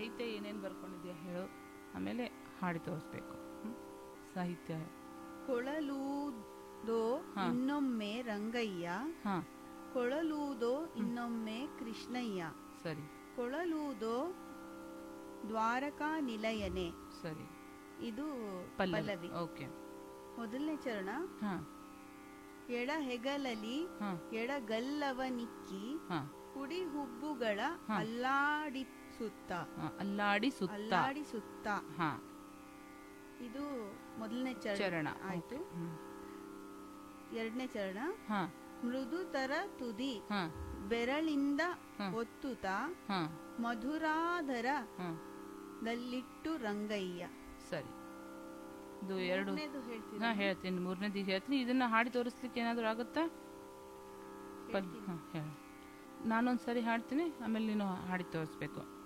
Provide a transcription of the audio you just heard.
ಸಾಹಿತ್ಯ ಏನೇನು ಬರ್ಕೊಂಡಿದ್ಯಾ ಹೇಳು ಆಮೇಲೆ ಹಾಡಿ ತೋರಿಸ್ಬೇಕು ಹ್ಮ್? ಸಾಹಿತ್ಯ ಕೊಳಲೂದೋ ಹಾ. ಇನ್ನೊಮ್ಮೆ ರಂಗಯ್ಯ ಹಾ ಕೊಳಲೂದೋ ಇನ್ನೊಮ್ಮೆ ಕೃಷ್ಣಯ್ಯ ಸರಿ ಕೊಳಲೂದೋ ದ್ವಾರಕಾ ನಿಲಯನೆ ಸರಿ ಇದು ಪಲ್ಲವಿ ಪಲ್ಲವಿ ಓಕೆ ಮೊದಲನೇ ಚರಣ ಹಾ ಎಡ ಹೆಗಲಲಿ ಹಾ ಎಡಗಲ್ಲವ ನಿಕ್ಕಿ ಹಾ ಕುಡಿ ಹುಬ್ಬುಗಳ ಹಾ. ಅಲ್ಲಾಡಿಸುತ್ತ ಹಾ, ಅಲ್ಲಾಡಿ ಸುತ್ತ ಅಲ್ಲಾಡಿಸುತ್ತ ಹಾ ಇದು ಮೊದಲನೇ ಚರಣ ಚರಣ ಆಯ್ತು ಓಕೆ. ಹ್ಮ್. ಎರಡನೇ ಚರಣ ಹಾ ಮೃದುತರ ತುದಿ ಹಾ ಬೆರಳಿಂದ ಹಾ. ಒತ್ತುತ್ತ ಹಾ ಮಧುರಾಧರ ಹಾ ದಲ್ಲಿಟ್ಟು ರಂಗಯ್ಯ ಸರಿ ಇದು ಎರಡು ಮೂರನೇದು ಹೇಳ್ತೀರಾ? ನಾ ಹೇಳ್ತೀನಿ ಮೂರನೇದು ಹೇಳ್ತೀನಿ ಇದನ್ನ ಹಾಡಿ ತೋರಿಸ್ಲಿಕ್ಕೆ ಏನಾದರೂ ಆಗುತ್ತಾ ಪಲ್ ಹೇಳ್ತೀನಿ. ಹಾಂ ಹೇಳಿ ನಾನೊಂದು ಸರಿ ಹಾಡ್ತೀನಿ ಆಮೇಲೆ ನೀನು ಹಾಡಿ ತೋರಿಸ್ಬೇಕು